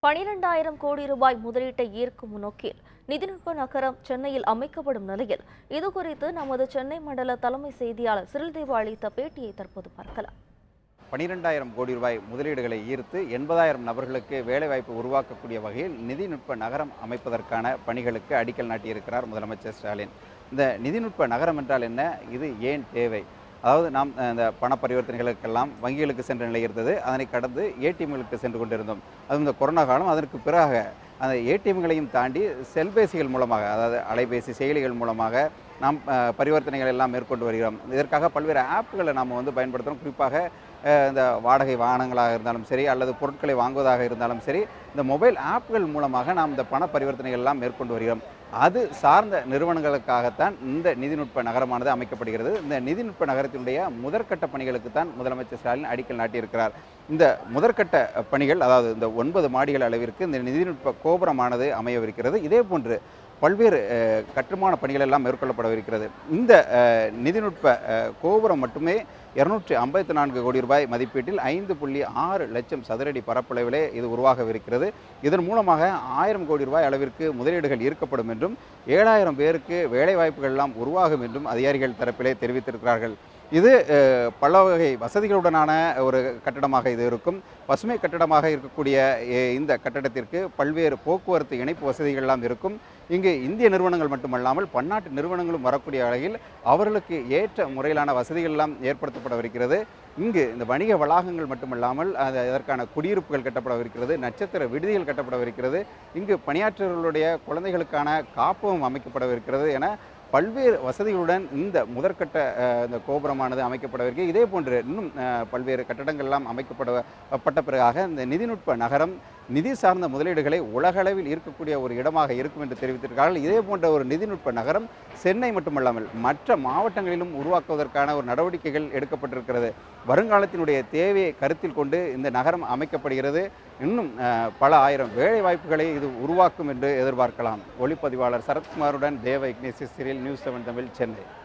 பனிரெண்டாயிரம் கோடி ரூபாய் முதலீட்டை ஈர்க்கும் நோக்கில் நிதிநுட்ப நகரம் சென்னையில் அமைக்கப்படும் நிலையில் இது குறித்து நமது சென்னை மண்டல தலைமை செய்தியாளர் சிறில்தேவா அளித்த பேட்டியை தற்போது பார்க்கலாம் பனிரெண்டாயிரம் கோடி ரூபாய் முதலீடுகளை ஈர்த்து எண்பதாயிரம் நபர்களுக்கு வேலைவாய்ப்பு உருவாக்கக்கூடிய வகையில் நிதிநுட்ப நகரம் அமைப்பதற்கான பணிகளுக்கு அடிக்கல் நாட்டியிருக்கிறார் முதலமைச்சர் ஸ்டாலின் இந்த நிதிநுட்ப நகரம் என்றால் என்ன இது ஏன் தேவை அதாவது நாம் அஹ், இந்த பண பரிவர்த்தனைகளுக்கெல்லாம் வங்கிகளுக்கு சென்ற நிலை இருந்தது அதனை கடந்து ஏடிஎம்களுக்கு சென்று கொண்டிருந்தோம் அது இந்த கொரோனா காலம் அதற்கு பிறகு அந்த ஏடிஎம்களையும் தாண்டி செல்பேசிகள் மூலமாக அதாவது அலைபேசி செயலிகள் மூலமாக நாம் அஹ், பரிவர்த்தனைகள் எல்லாம் மேற்கொண்டு வருகிறோம் இதற்காக பல்வேறு ஆப்புகளை நாம் வந்து பயன்படுத்துகிறோம் குறிப்பாக அஹ், இந்த வாடகை வாகனங்களாக இருந்தாலும் சரி அல்லது பொருட்களை வாங்குவதாக இருந்தாலும் சரி இந்த மொபைல் ஆப்புகள் மூலமாக நாம் இந்த பண பரிவர்த்தனைகள் எல்லாம் மேற்கொண்டு வருகிறோம் அது சார்ந்த நிறுவனங்களுக்காகத்தான் இந்த நிதிநுட்ப நகரமானது அமைக்கப்படுகிறது இந்த நிதிநுட்ப நகரத்தினுடைய முதற்கட்ட பணிகளுக்கு தான் முதலமைச்சர் ஸ்டாலின் அடிக்கல் நாட்டியிருக்கிறார் இந்த முதற்கட்ட பணிகள் அதாவது இந்த ஒன்பது மாடிகள் அளவிற்கு இந்த நிதிநுட்ப கோபுரமானது அமையவிருக்கிறது இதே போன்று பல்வேறு அஹ், கட்டுமான பணிகள் எல்லாம் மேற்கொள்ளப்படவிருக்கிறது இந்த அஹ், நிதிநுட்ப அஹ், கோபுரம் மட்டுமே இருநூற்றி ஐம்பத்தி நான்கு கோடி ரூபாய் மதிப்பீட்டில் ஐந்து புள்ளி ஆறு லட்சம் சதுரடி பரப்பளவிலே இது உருவாகவிருக்கிறது இதன் மூலமாக ஆயிரம் கோடி ரூபாய் அளவிற்கு முதலீடுகள் ஈர்க்கப்படும் என்றும் ஏழாயிரம் பேருக்கு வேலைவாய்ப்புகள் எல்லாம் உருவாகும் என்றும் அதிகாரிகள் தரப்பிலே தெரிவித்திருக்கிறார்கள் இது அஹ், பல வகை வசதிகளுடனான ஒரு கட்டடமாக இது இருக்கும் பசுமை கட்டடமாக இருக்கக்கூடிய அஹ், இந்த கட்டடத்திற்கு பல்வேறு போக்குவரத்து இணைப்பு வசதிகள் எல்லாம் இருக்கும் இங்கு இந்திய நிறுவனங்கள் மட்டுமல்லாமல் பன்னாட்டு நிறுவனங்களும் வரக்கூடிய வகையில் அவர்களுக்கு ஏற்ற முறையிலான வசதிகள் எல்லாம் ஏற்படுத்தப்படவிருக்கிறது இங்கு இந்த வணிக வளாகங்கள் மட்டுமல்லாமல் அது அதற்கான குடியிருப்புகள் கட்டப்படவிருக்கிறது நட்சத்திர விடுதிகள் கட்டப்படவிருக்கிறது இங்கு பணியாற்றவர்களுடைய குழந்தைகளுக்கான காப்பகம் அமைக்கப்படவிருக்கிறது என பல்வேறு வசதிகளுடன் இந்த முதற்கட்ட அஹ், இந்த கோபுரமானது அமைக்கப்படவிருக்கு இதே போன்று இன்னும் அஹ், பல்வேறு கட்டடங்கள்லாம் அமைக்கப்படப்பட்ட பிறகாக இந்த நிதிநுட்ப நகரம் நிதி சார்ந்த முதலீடுகளை உலகளவில் ஈர்க்கக்கூடிய ஒரு இடமாக இருக்கும் என்று தெரிவித்திருக்கிறார்கள் இதே போன்ற ஒரு நிதிநுட்ப நகரம் சென்னை மட்டுமல்லாமல் மற்ற மாவட்டங்களிலும் உருவாக்குவதற்கான ஒரு நடவடிக்கைகள் எடுக்கப்பட்டிருக்கிறது வருங்காலத்தினுடைய தேவையை கருத்தில் கொண்டு இந்த நகரம் அமைக்கப்படுகிறது இன்னும் அஹ், பல ஆயிரம் வேலை வாய்ப்புகளை இது உருவாக்கும் என்று எதிர்பார்க்கலாம் ஒளிப்பதிவாளர் சரத்குமாருடன் தேவ இக்னேசியஸ் சிறில் நியூஸ் செவன் தமிழ் சென்னை